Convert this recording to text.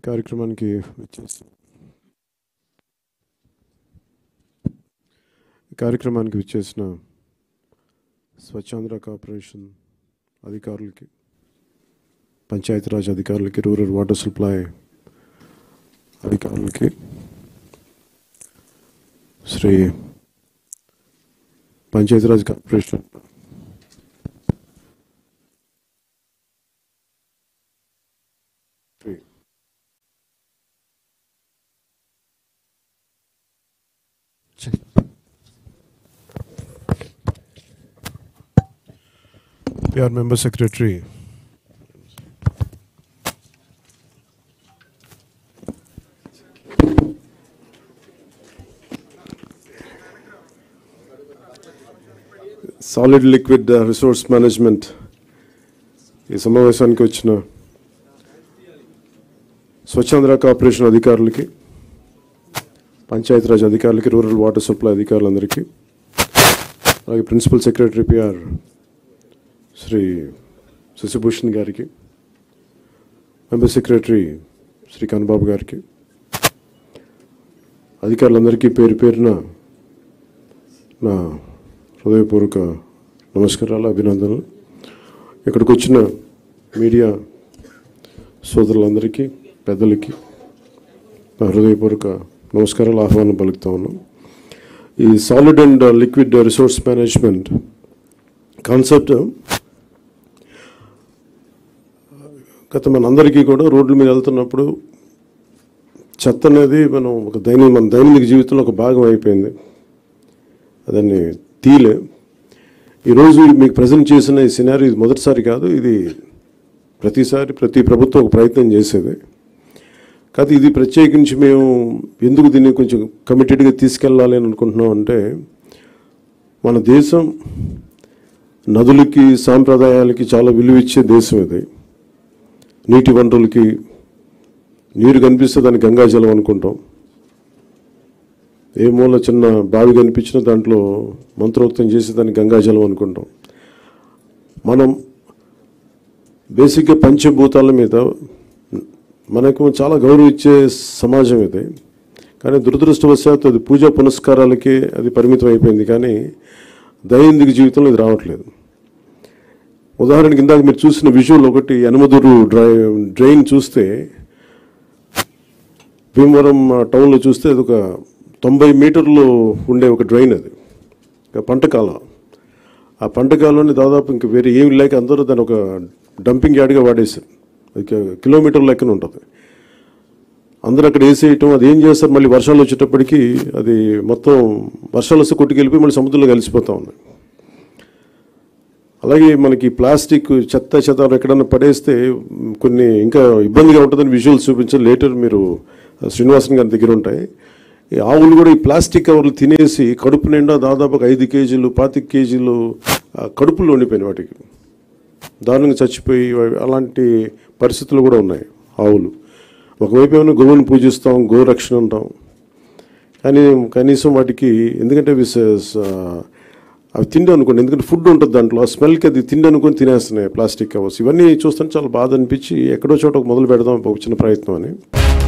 కార్యక్రమానికి వచ్చేసి కార్యక్రమానికి విచ్చేసిన స్వచ్ఛాంధ్ర కార్పొరేషన్ అధికారులకి పంచాయతీరాజ్ అధికారులకి రూరల్ వాటర్ సప్లై అధికారులకి Shri Panchayati Raj corporation Shri PR member secretary. Solid liquid resource management ఈ సమావేశానికి వచ్చిన స్వచ్ఛాంధ్ర కార్పొరేషన్ అధికారులకి పంచాయతీరాజ్ అధికారులకి రూరల్ వాటర్ సప్లై అధికారులందరికీ అలాగే principal secretary PR Shri Shashibhushan గారికి మెంబర్ సెక్రటరీ శ్రీ కన్నబాబు గారికి అధికారులందరికీ పేరు పేరున నా హృదయపూర్వక నమస్కారాలు అభినందనలు ఇక్కడికి వచ్చిన మీడియా సోదరులందరికీ పెద్దలకి నా హృదయపూర్వక నమస్కారాలు ఆహ్వానం పలుకుతా ఉన్నాం ఈ solid and liquid resource management concept గత మనందరికీ కూడా రోడ్ల మీద వెళ్తున్నప్పుడు చెత్త అనేది మనం ఒక దైనిక మన దైనందిక జీవితంలో ఒక భాగం అయిపోయింది దాన్ని తీలే ఈరోజు మీకు ప్రజెంట్ చేసిన ఈ సినారీ ఇది మొదటిసారి కాదు ఇది ప్రతిసారి ప్రతి ప్రభుత్వం ఒక ప్రయత్నం చేసేది కాదు ఇది ప్రత్యేకించి మేము ఎందుకు దీన్ని కొంచెం కమిటెడ్గా తీసుకెళ్ళాలి అని అనుకుంటున్నాం అంటే మన దేశం నదులకి సాంప్రదాయాలకి చాలా విలువ ఇచ్చే దేశం ఇది నీటి వనరులకి నీరు కనిపిస్తే దాన్ని గంగాజలం అనుకుంటాం ఏ మూల చిన్న బావి కనిపించినా దాంట్లో మంత్రోక్తం చేసి దాన్ని గంగాజలం అనుకుంటాం మనం బేసిక్గా పంచభూతాల మీద మనకు చాలా గౌరవం ఇచ్చే సమాజం ఇది కానీ దురదృష్టవశాత్తు అది పూజా పునస్కారాలకి అది పరిమితం అయిపోయింది కానీ దైనందిక జీవితంలో ఇది రావట్లేదు ఉదాహరణకి ఇందాక మీరు చూసిన విజువల్ ఒకటి యనమదురు డ్రై డ్రైన్ చూస్తే భీమవరం ఆ, టౌన్లో చూస్తే అది ఒక తొంభై మీటర్లు ఉండే ఒక డ్రైన్ అది ఒక పంట కాలం ఆ పంట కాలంలో దాదాపు ఇంక వేరే ఏమి లేక అందరూ దాన్ని ఒక డంపింగ్ యార్డ్గా వాడేశారు అది కి- కిలోమీటర్ లెక్కన ఉంటుంది అందరూ అక్కడ వేసేయటం అది ఏం చేస్తారు మళ్ళీ వర్షాలు వచ్చేటప్పటికి అది మొత్తం వర్షాలు వస్తే కొట్టుకెళ్ళిపోయి మళ్ళీ సముద్రంలో కలిసిపోతూ ఉన్నాయి అలాగే మనకి ప్లాస్టిక్ చెత్త చెత్త ఎక్కడన్నా పడేస్తే మ్, కొన్ని ఇంకా ఇబ్బందిగా ఉంటుందని విజువల్స్ చూపించారు లేటర్ మీరు శ్రీనివాసన్ గారి దగ్గర ఉంటాయి ఈ ఆవులు కూడా ఈ ప్లాస్టిక్ కవర్లు తినేసి కడుపు నిండా దాదాపు ఒక ఐదు కేజీలు పాతిక కేజీలు ఆ, కడుపులో ఉండిపోయినాయి వాటికి దారుణంగా చచ్చిపోయి అవి- అలాంటి పరిస్థితులు కూడా ఉన్నాయి ఆవులు ఒకవైపు ఏమైనా గోవుని పూజిస్తాం గోరక్షణ అంటాం కానీ కనీసం వాటికి ఎందుకంటే అవి స- స- అవి తిండి అనుకోండి ఎందుకంటే ఫుడ్ ఉంటుంది దాంట్లో ఆ స్మెల్కి అది తిండి అనుకొని తినేస్తున్నాయి ప్లాస్టిక్ కవర్స్ ఇవన్నీ చూస్తుంటే చాలా బాధ అనిపించి ఎక్కడో చోట ఒక మొదలు పెడదాం ఒక చిన్న ప్రయత్నం అని